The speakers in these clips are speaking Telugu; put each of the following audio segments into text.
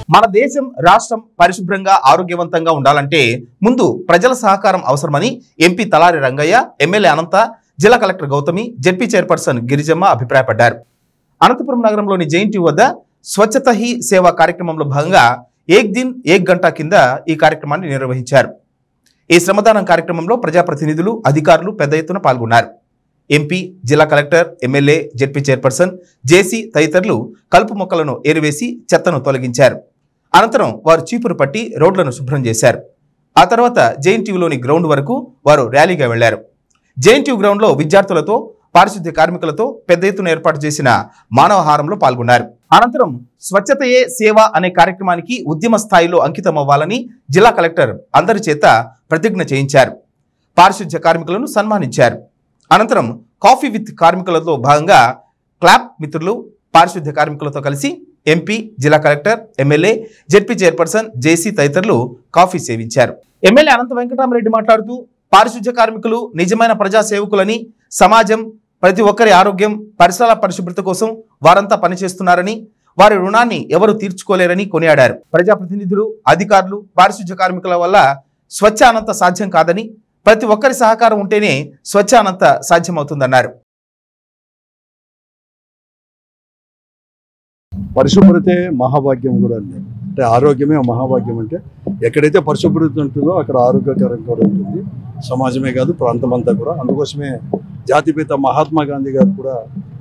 మన దేశం రాష్ట్రం పరిశుభ్రంగా ఆరోగ్యవంతంగా ఉండాలంటే ముందు ప్రజల సహకారం అవసరమని ఎంపీ తలారి రంగయ్య ఎమ్మెల్యే అనంత జిల్లా collector Gauthami ZP chairperson Girijamma అభిప్రాయపడ్డారు అనంతపురం నగరంలోని జైంటీ వద్ద స్వచ్ఛత హీ సేవ కార్యక్రమంలో భాగంగా ఏక్ దిన్ ఏక్ గంట కింద ఈ కార్యక్రమాన్ని నిర్వహించారు ఈ శ్రమదానం కార్యక్రమంలో ప్రజాప్రతినిధులు అధికారులు పెద్ద ఎత్తున పాల్గొన్నారు ఎంపీ జిల్లా collector MLA ZP chairperson JC తదితరులు కలుపు మొక్కలను ఏరివేసి చెత్తను తొలగించారు అనంతరం వారు చీపురు పట్టి రోడ్లను శుభ్రం చేశారు ఆ తర్వాత జేఎన్టీయూలోని గ్రౌండ్ వరకు వారు ర్యాలీగా వెళ్లారు జేఎన్టీయూ గ్రౌండ్లో విద్యార్థులతో పారిశుద్ధ్య కార్మికులతో పెద్ద ఎత్తున ఏర్పాటు చేసిన మానవహారంలో పాల్గొన్నారు అనంతరం స్వచ్ఛతయే సేవ అనే కార్యక్రమానికి ఉద్యమ స్థాయిలో అంకితమవ్వాలని జిల్లా కలెక్టర్ అందరి చేత ప్రతిజ్ఞ చేయించారు పారిశుద్ధ్య కార్మికులను సన్మానించారు అనంతరం కాఫీ విత్ కార్మికులతో భాగంగా క్లాప్ మిత్రులు పారిశుద్ధ్య కార్మికులతో కలిసి ఎంపీ జిల్లా collector MLA ZP chairperson JC తదితరులు కాఫీ సేవించారు ఎమ్మెల్యే అనంత వెంకటరామరెడ్డి మాట్లాడుతూ పారిశుద్ధ్య కార్మికులు నిజమైన ప్రజా సేవకులని సమాజం ప్రతి ఒక్కరి ఆరోగ్యం పరిసరాల పరిశుభ్రత కోసం వారంతా పనిచేస్తున్నారని వారి రుణాన్ని ఎవరు తీర్చుకోలేరని కొనియాడారు ప్రజాప్రతినిధులు అధికారులు పారిశుద్ధ్య కార్మికుల వల్ల స్వచ్ఛ అనంత సాధ్యం కాదని ప్రతి ఒక్కరి సహకారం ఉంటేనే స్వచ్ఛ అనంత సాధ్యమవుతుందన్నారు పరిశుభ్రతే మహాభాగ్యం కూడా అండి అంటే ఆరోగ్యమే మహాభాగ్యం అంటే ఎక్కడైతే పరిశుభ్రత ఉంటుందో అక్కడ ఆరోగ్యకరం కూడా ఉంటుంది సమాజమే కాదు ప్రాంతం అంతా కూడా అందుకోసమే జాతిపిత మహాత్మా గాంధీ గారు కూడా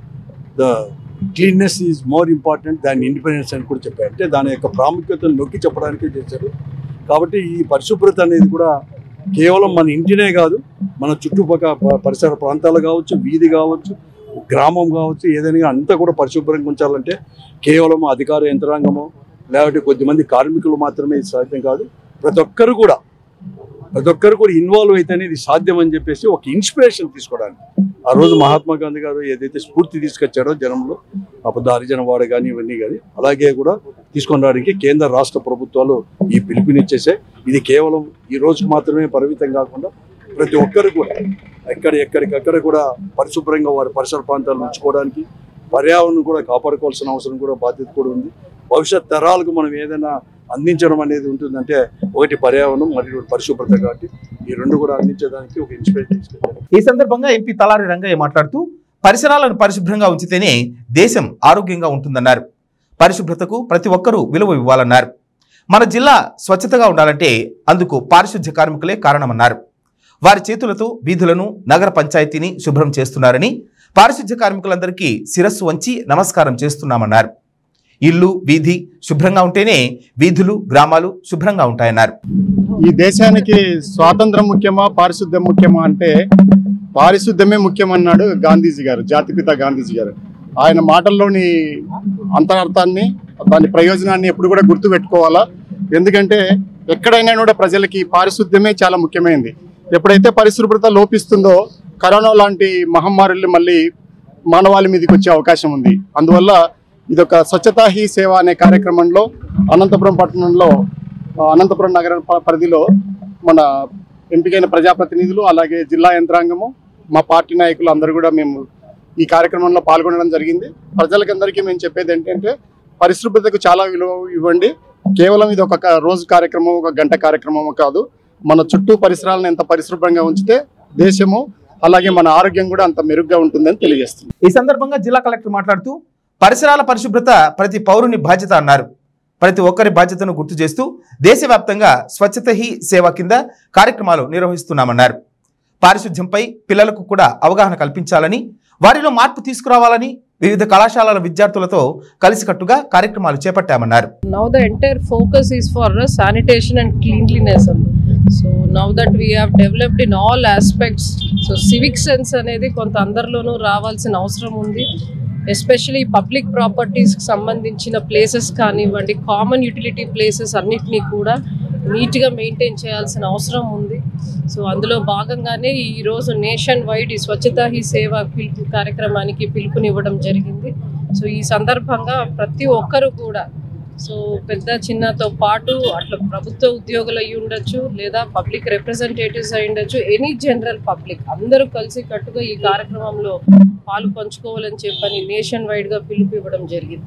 the cleanness is more important than independence అని కూడా చెప్పారు అంటే దాని యొక్క ప్రాముఖ్యతను నొక్కి చెప్పడానికే చేశారు కాబట్టి ఈ పరిశుభ్రత అనేది కూడా కేవలం మన ఇంటినే కాదు మన చుట్టుపక్కల ప- పరిసర ప్రాంతాలు కావచ్చు వీధి కావచ్చు గ్రామం కావచ్చు ఏదైనా అంతా కూడా పరిశుభ్రంగా ఉంచాలంటే కేవలం అధికార యంత్రాంగము లేకపోతే కొద్దిమంది కార్మికులు మాత్రమే ఇది సాధ్యం కాదు ప్రతి ఒక్కరు కూడా ప్రతి ఒక్కరు కూడా ఇన్వాల్వ్ అయితేనే ఇది సాధ్యం అని చెప్పేసి ఒక ఇన్స్పిరేషన్ తీసుకోవడానికి ఆ రోజు మహాత్మా గాంధీ గారు ఏదైతే స్ఫూర్తి తీసుకొచ్చాడో జనంలో అప్పుడు హరిజన వాడ కానీ ఇవన్నీ కానీ అలాగే కూడా తీసుకొని రావడానికి కేంద్ర రాష్ట్ర ప్రభుత్వాలు ఈ పిలుపునిచ్చేసే ఇది కేవలం ఈ రోజుకు మాత్రమే పరిమితం కాకుండా ప్రతి ఒక్కరు కూడా ఎక్కడ ఎక్కడికక్కడ కూడా పరిశుభ్రంగా వారి పరిసర ప్రాంతాలను ఉంచుకోవడానికి పర్యావరణం కూడా కాపాడుకోవాల్సిన అవసరం కూడా బాధ్యత కూడా ఉంది భవిష్యత్ తరాలకు మనం ఏదైనా అందించడం అనేది ఉంటుందంటే ఒకటి పర్యావరణం మరియు పరిశుభ్రత కాబట్టి ఈ రెండు కూడా అందించడానికి ఒక ఇన్స్పిరేషన్ తీసుకెళ్ళారు ఈ సందర్భంగా ఎంపీ తలారి రంగయ్య మాట్లాడుతూ పరిసరాలను పరిశుభ్రంగా ఉంచితేనే దేశం ఆరోగ్యంగా ఉంటుందన్నారు పరిశుభ్రతకు ప్రతి ఒక్కరూ విలువ ఇవ్వాలన్నారు మన జిల్లా స్వచ్ఛతగా ఉండాలంటే అందుకు పారిశుద్ధ్య కార్మికులే కారణమన్నారు వారి చేతులతో వీధులను నగర పంచాయతీని శుభ్రం చేస్తున్నారని పారిశుద్ధ్య కార్మికులందరికీ శిరస్సు వంచి నమస్కారం చేస్తున్నామన్నారు ఇల్లు వీధి శుభ్రంగా ఉంటేనే వీధులు గ్రామాలు శుభ్రంగా ఉంటాయన్నారు ఈ దేశానికి స్వాతంత్రం ముఖ్యమా పారిశుద్ధ్యం ముఖ్యమా అంటే పారిశుద్ధ్యమే ముఖ్యమన్నాడు గాంధీజీ గారు జాతిపిత గాంధీజీ గారు ఆయన మాటల్లోని అంతరార్థాన్ని దాని ప్రయోజనాన్ని ఎప్పుడు కూడా గుర్తు పెట్టుకోవాలా ఎందుకంటే ఎక్కడైనా కూడా ప్రజలకి పారిశుద్ధ్యమే చాలా ముఖ్యమైనది ఎప్పుడైతే పరిశుభ్రత లోపిస్తుందో కరోనా లాంటి మహమ్మారులు మళ్ళీ మానవాళి మీదకి వచ్చే అవకాశం ఉంది అందువల్ల ఇదొక స్వచ్ఛతా హీ సేవ అనే కార్యక్రమంలో అనంతపురం పట్టణంలో ఆ, అనంతపురం నగర ప- పరిధిలో మన ఎంపికైన ప్రజాప్రతినిధులు అలాగే జిల్లా యంత్రాంగము మా పార్టీ నాయకులు అందరూ కూడా మేము ఈ కార్యక్రమంలో పాల్గొనడం జరిగింది ప్రజలకందరికీ మేము చెప్పేది ఏంటంటే పరిశుభ్రతకు చాలా విలువ ఇవ్వండి కేవలం ఇది ఒక క- రోజు కార్యక్రమం ఒక గంట కార్యక్రమం కాదు మన చుట్టూ పరిసరాలను ఎంత పరిశుభ్రంగా ఉంచితే దేశము అలాగే మన ఆరోగ్యం కూడా అంత మెరుగ్గా ఉంటుందని తెలియజేస్తుంది ఈ సందర్భంగా జిల్లా కలెక్టర్ మాట్లాడుతూ పరిసరాల పరిశుభ్రత ప్రతి పౌరుని బాధ్యత అన్నారు ప్రతి ఒక్కరి బాధ్యతను గుర్తు చేస్తూ దేశవ్యాప్తంగా స్వచ్ఛత హీ సేవ కింద కార్యక్రమాలు నిర్వహిస్తున్నామన్నారు పారిశుధ్యంపై పిల్లలకు కూడా అవగాహన కల్పించాలని వారిలో మార్పు తీసుకురావాలని వివిధ కళాశాలల విద్యార్థులతో కలిసికట్టుగా కార్యక్రమాలు చేపట్టామన్నారు now the entire focus is for uh, sanitation and cleanliness so now that we have developed in all aspects so civic sense అనేది కొంత అందరిలోనూ రావాల్సిన అవసరం ఉంది ఎస్పెషలీ పబ్లిక్ ప్రాపర్టీస్కి సంబంధించిన ప్లేసెస్ కానివ్వండి కామన్ యూటిలిటీ ప్లేసెస్ అన్నిటినీ కూడా నీట్గా మెయింటైన్ చేయాల్సిన అవసరం ఉంది సో అందులో భాగంగానే ఈరోజు నేషన్ వైడ్ ఈ స్వచ్ఛతా హీ సేవ పిలుపు కార్యక్రమానికి పిలుపునివ్వడం జరిగింది సో ఈ సందర్భంగా ప్రతి ఒక్కరు కూడా సో పెద్ద చిన్నతో పాటు అట్లా ప్రభుత్వ ఉద్యోగులు అయి ఉండొచ్చు లేదా పబ్లిక్ రిప్రజెంటేటివ్స్ అయి ఉండొచ్చు ఎనీ జనరల్ పబ్లిక్ అందరూ కలిసి కట్టుగా ఈ కార్యక్రమంలో పాలు పంచుకోవాలని చెప్పని నేషన్ వైడ్గా పిలుపు ఇవ్వడం జరిగింది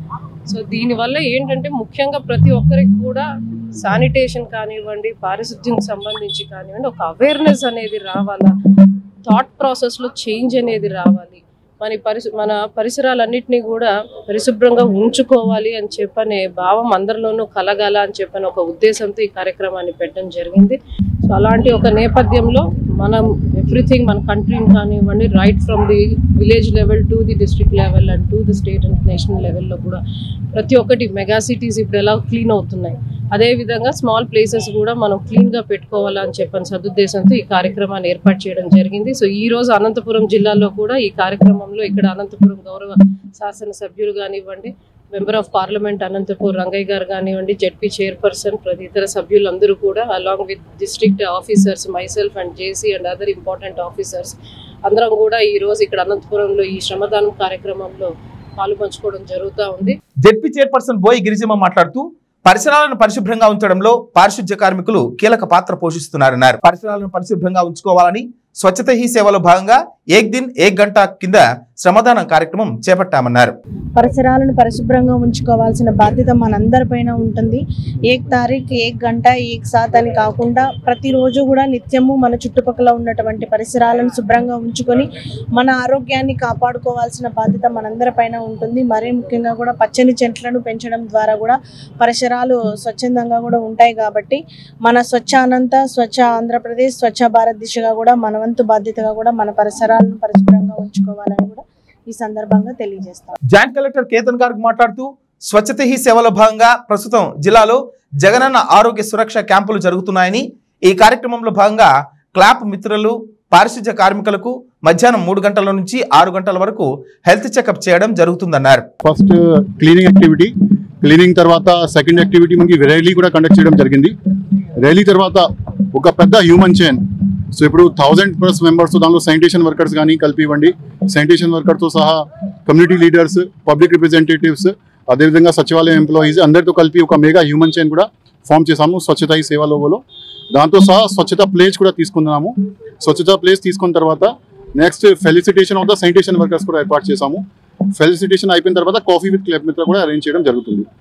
సో దీనివల్ల ఏంటంటే ముఖ్యంగా ప్రతి ఒక్కరికి కూడా శానిటేషన్ కానివ్వండి పారిశుద్ధ్యం సంబంధించి కానివ్వండి ఒక అవేర్నెస్ అనేది రావాలా థాట్ ప్రాసెస్లో చేంజ్ అనేది రావాలి మన పరిస మన పరిసరాలన్నింటినీ కూడా పరిశుభ్రంగా ఉంచుకోవాలి అని చెప్పనే భావం అందరిలోనూ కలగాల అని చెప్పని ఒక ఉద్దేశంతో ఈ కార్యక్రమాన్ని పెట్టడం జరిగింది సో అలాంటి ఒక నేపథ్యంలో మనం ఎవ్రీథింగ్ మన కంట్రీని కానివ్వండి right from the village level to the district level and to the state and national లెవెల్లో కూడా ప్రతి ఒక్కటి మెగా సిటీస్ ఇప్పుడు ఎలా క్లీన్ అవుతున్నాయి అదే విధంగా స్మాల్ ప్లేసెస్ కూడా మనం క్లీన్ గా పెట్టుకోవాలని చెప్పని సదుద్దేశంతో ఈ కార్యక్రమాన్ని ఏర్పాటు చేయడం జరిగింది సో ఈ రోజు అనంతపురం జిల్లాలో కూడా ఈ కార్యక్రమంలో ఇక్కడ అనంతపురం గౌరవ శాసనసభ్యులు కానివ్వండి member of parliament Anantapur Rangaiah గారు కానివ్వండి జెడ్పీ చైర్పర్సన్ ప్రతి ఇతర సభ్యులందరూ కూడా along with district officers myself and JC and other important officers అందరం కూడా ఈ రోజు ఇక్కడ అనంతపురంలో ఈ శ్రమదానం కార్యక్రమంలో పాలు పంచుకోవడం జరుగుతూ ఉంది జెడ్పీ చైర్పర్సన్ బోయి గిరిజమ్మ మాట్లాడుతూ పరిసరాలను పరిశుభ్రంగా ఉంచడంలో పారిశుధ్య కార్మికులు కీలక పాత్ర పోషిస్తున్నారన్నారు పరిసరాలను పరిశుభ్రంగా ఉంచుకోవాలని స్వచ్ఛత హీ సేవలో భాగంగా ఏక్ దిన్ ఏక్ గంట కింద శ్రమదానం కార్యక్రమం చేపట్టామన్నారు పరిసరాలను పరిశుభ్రంగా ఉంచుకోవాల్సిన బాధ్యత మనందరిపైన ఉంటుంది ఏక్ తారీఖు ఏక్ గంట ఏక్ సాత్ అని కాకుండా ప్రతిరోజు కూడా నిత్యము మన చుట్టుపక్కల ఉన్నటువంటి పరిసరాలను శుభ్రంగా ఉంచుకొని మన ఆరోగ్యాన్ని కాపాడుకోవాల్సిన బాధ్యత మనందరిపైన ఉంటుంది మరీ ముఖ్యంగా కూడా పచ్చని చెట్లను పెంచడం ద్వారా కూడా పరిసరాలు స్వచ్ఛందంగా కూడా ఉంటాయి కాబట్టి మన స్వచ్ఛ అనంత స్వచ్ఛ ఆంధ్రప్రదేశ్ స్వచ్ఛ భారత్ దిశగా కూడా మన వంతు బాధ్యతగా కూడా మన పరిసరాలను పరిశుభ్రంగా ఉంచుకోవాలని కూడా ఈ సందర్భంగా తెలియజేస్తాం జాయింట్ కలెక్టర్ కేతన్ గారు మాట్లాడుతూ స్వచ్ఛత హీ సేవలో భాగంగా ప్రస్తుతం జిల్లాలో జగనన్న ఆరోగ్య సురక్ష క్యాంపులు జరుగుతున్నాయని ఈ కార్యక్రమంలో భాగంగా క్లాప్ మిత్రులు పారిశుధ్య కార్మికులకు మధ్యాహ్నం మూడు గంటల నుంచి ఆరు గంటల వరకు హెల్త్ చెకప్ చేయడం జరుగుతుందన్నారు ఫస్ట్ క్లీనింగ్ యాక్టివిటీ క్లీనింగ్ తర్వాత సెకండ్ యాక్టివిటీ మనకి ర్యాలీ కూడా కండక్ట్ చేయడం జరిగింది ర్యాలీ తర్వాత ఒక పెద్ద హ్యూమన్ చైన్ సో ఇప్పుడు థౌజండ్ ప్లస్ మెంబర్స్ దానిలో శానిటేషన్ వర్కర్స్ కానీ కలిపి ఇవ్వండి శానిటేషన్ వర్కర్తో సహా కమ్యూనిటీ లీడర్స్ పబ్లిక్ రిప్రజెంటేటివ్స్ అదేవిధంగా సచివాలయం ఎంప్లాయీస్ అందరితో కలిపి ఒక మెగా హ్యూమన్ చైన్ కూడా ఫామ్ చేసాము స్వచ్ఛత ఈ సేవా లోగోలో దాంతో సహా స్వచ్ఛత ప్లేస్ కూడా తీసుకున్నాము స్వచ్ఛత ప్లేస్ తీసుకున్న తర్వాత next felicitation of the sanitation workers కూడా ఏర్పాటు చేసాము ఫెలిసిటేషన్ అయిపోయిన తర్వాత కాఫీ విత్ క్లబ్ మిత్ర కూడా అరేంజ్ చేయడం జరుగుతుంది